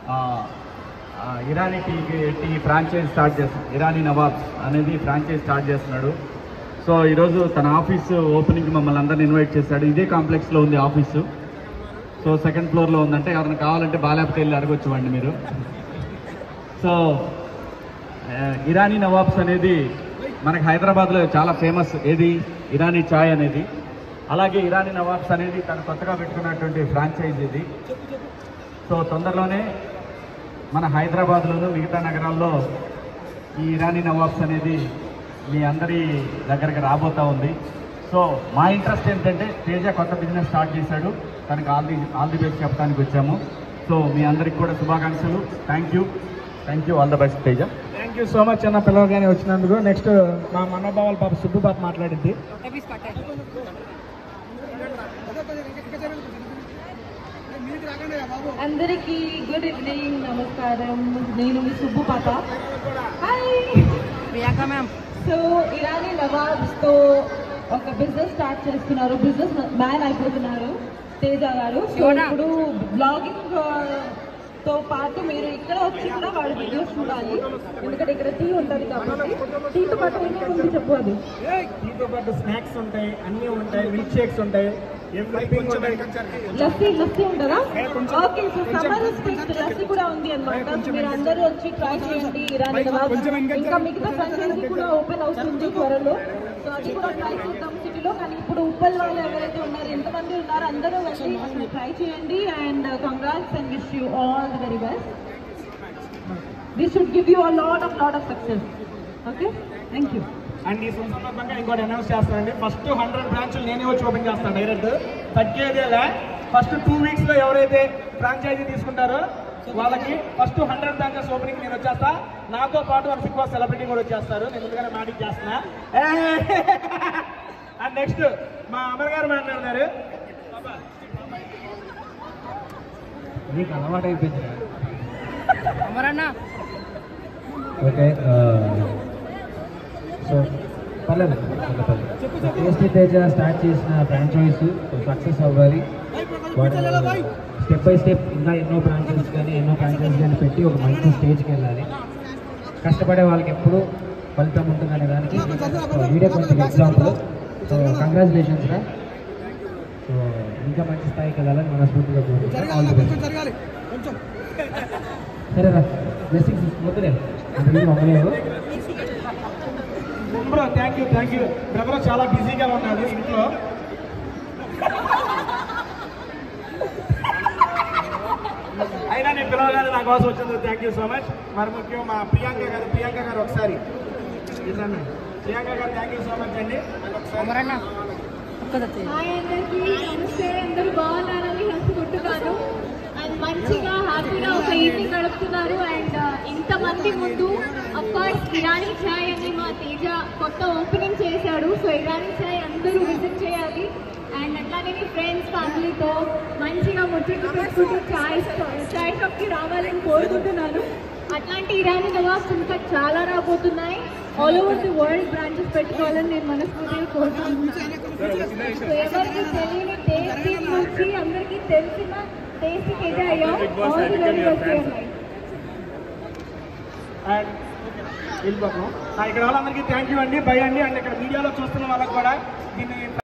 ఆ, ఆ, Irani tea tea franchise start చేస్తున్నాడు ఇరానీ నవాబ్స్ అనేది ఫ్రాంచైజ్ స్టార్ట్ చేస్తున్నాడు సో ఈరోజు తన ఆఫీస్ ఓపెనింగ్ మమ్మల్ని అందరిని ఇన్వైట్ చేశాడు ఇదే కాంప్లెక్స్లో ఉంది ఆఫీసు సో సెకండ్ ఫ్లోర్లో ఉందంటే ఎవరైనా కావాలంటే బాలేపతి వెళ్ళి అడగొచ్చు అండి మీరు సో ఆ, ఇరానీ నవాబ్స్ అనేది మనకి హైదరాబాద్లో చాలా ఫేమస్ ఏది ఇరానీ చాయ్ అనేది అలాగే ఇరానీ నవాబ్స్ అనేది తను కొత్తగా పెట్టుకున్నటువంటి ఫ్రాంచైజ్ ఇది సో తొందరలోనే మన హైదరాబాద్లోను మిగతా నగరాల్లో ఈ ఇరానీ నవాబ్స్ అనేది మీ అందరి దగ్గరికి రాబోతా ఉంది సో మా ఇంట్రెస్ట్ ఏంటంటే తేజ కొత్త బిజినెస్ స్టార్ట్ చేశాడు తనకి all the all the best చెప్పడానికి వచ్చాము సో మీ అందరికి కూడా శుభాకాంక్షలు thank you thank you all the best Teja thank you so much అన్న పిల్లగానే వచ్చినందుకు నెక్స్ట్ మా మనోభావాల పాప సుబ్బు పాప మాట్లాడింది అందరికీ గుడ్ ఈవినింగ్ నమస్కారం నేను మీ సుబ్బు పాప hi Priyanka ma'am so Irani Nawabs తో ఒక బిజినెస్ స్టార్ట్ చేస్తున్నారు బిజినెస్ మ్యాన్ అయిపోతున్నారు తేజ గారు సో శివనా. ఇప్పుడు బ్లాగింగ్ తో పాటు మీరు ఇక్కడ వచ్చి కూడా వాడి వీడియోస్ చూడాలి ఎందుకంటే ఇక్కడ టీ ఉంటుంది కాబట్టి టీతో పాటు ఇంకా ముందు చెప్పు అది దీంతో పాటు స్నాక్స్ ఉంటాయి అన్నీ ఉంటాయి మిల్క్ షేక్స్ ఉంటాయి ఎవ్రీథింగ్ ఉంటాయి లస్సీ లస్సీ ఉంటుందా okay so summer speech lassi కూడా ఉంది అన్నమాట మీరు అందరూ వచ్చి ట్రై చేయండి ఇరానీ నవాబ్ ఇంకా మిగతా ఫ్రాంచైజీ కూడా ఓపెన్ అవుతుంది త్వరలో సో అది కూడా ట్రై చేద్దాం సిటీలో కానీ ఇప్పుడు ఉప్పల్ వాళ్ళు ఎవరైతే ఉన్నారు ఎంతమంది ఉన్నారు అందరూ వెళ్ళి అసలు ట్రై చేయండి and congrats and wish you all the very best this should give you a lot of lot of success okay thank you and ఈ సందర్భంగా ఇంకోటి అనౌన్స్ చేస్తానండి ఫస్ట్ హండ్రెడ్ బ్రాంచ్లు నేనే వచ్చి ఓపెన్ చేస్తాను డైరెక్ట్ తగ్గేదేలా ఫస్ట్ టూ వీక్స్ లో ఎవరైతే ఫ్రాంచైజీ తీసుకుంటారో వాళ్ళకి ఫస్ట్ హండ్రెడ్ బ్రాంచెస్ ఓపెనింగ్ నేను వచ్చేస్తా నాతో పాటు వన్ బిగ్ బాస్ సెలబ్రిటీ కూడా వచ్చేస్తారు నేను ముందుగానే మాటికి చేస్తున్నా అండ్ నెక్స్ట్ మా అమర్ గారు మాట్లాడుతున్నారు నీకు అలవాటు అయిపోయింది అమరన్న ఓకే సో పర్లేదు పర్లేదు, పర్లేదు టేస్టీ తేజ స్టార్ట్ చేసిన ఫ్రాంచైజ్ సక్సెస్ అవ్వాలి వాడు స్టెప్ బై స్టెప్ ఇంకా ఎన్నో బ్రాంచెస్ కానీ ఎన్నో ఫ్రాంచైజ్ కానీ పెట్టి ఒక మంచి స్టేజ్కి వెళ్ళాలి కష్టపడే వాళ్ళకి ఎప్పుడు ఫలితం ఉంటుందనే దానికి వీడియో కొంచెం ఎగ్జాంపుల్ సో కంగ్రాచులేషన్స్ రా సో ఇంకా మంచి స్థాయికి వెళ్ళాలని మనస్ఫూర్తిగా కోరుకుంటున్నాను ఆల్ ది బెస్ట్ సరే రా బ్లెస్సింగ్స్ వద్దులే అందుకే మమ్మల్ని bro thank you thank you brother చాలా బిజీగా ఉన్నాడు ఇంట్లో అయినా నేను పిలవగానే నా కోసం వచ్చింది థ్యాంక్ యూ సో మచ్ మరి ముఖ్యం మా ప్రియాంక గారు ప్రియాంక గారు ఒకసారి ఇట్లండి. ప్రియాంక గారు థ్యాంక్ యూ సో మచ్ అండి అమరన్న ఒక్కదత్తే హాయ్ అందరికీ నమస్తే అందరూ బాగున్నారని అనుకుంటున్నాను అండ్ మంచిగా హ్యాపీగా ఒక ఈవినింగ్ గడుపుతున్నారు అండ్ ఇంతమంది ముందు అఫ్కోర్స్ ఇరానీ ఛాయ్ అని మా తేజ కొత్త ఓపెనింగ్ చేశాడు సో ఇరానీ ఛాయ్ అందరూ విజిట్ చేయాలి అండ్ అట్లానే మీ ఫ్రెండ్స్ ఫ్యామిలీతో మంచిగా ముచ్చట్లు పెట్టుకుంటూ ఛాయ్ ఛాయ్ షాప్కి రావాలని కోరుకుంటున్నాను అట్లాంటి ఇరానీ నవాబ్స్ ఇంకా చాలా రాబోతున్నాయి all over the world branches పెట్టుకోవాలని నేను మనస్ఫూర్తిగా కోరుకుంటున్నాను సో ఎవరికి తెలియని టేస్టీ గురించి అందరికీ తెలిసిన టేస్టీ కేజీ అయ్యాం all the very best and వెళ్ళిపోతాం ఆ, ఇక్కడ వాళ్ళందరికీ థ్యాంక్ యూ అండి బై అండి అండ్ ఇక్కడ మీడియాలో చూస్తున్న వాళ్ళకి కూడా దీన్ని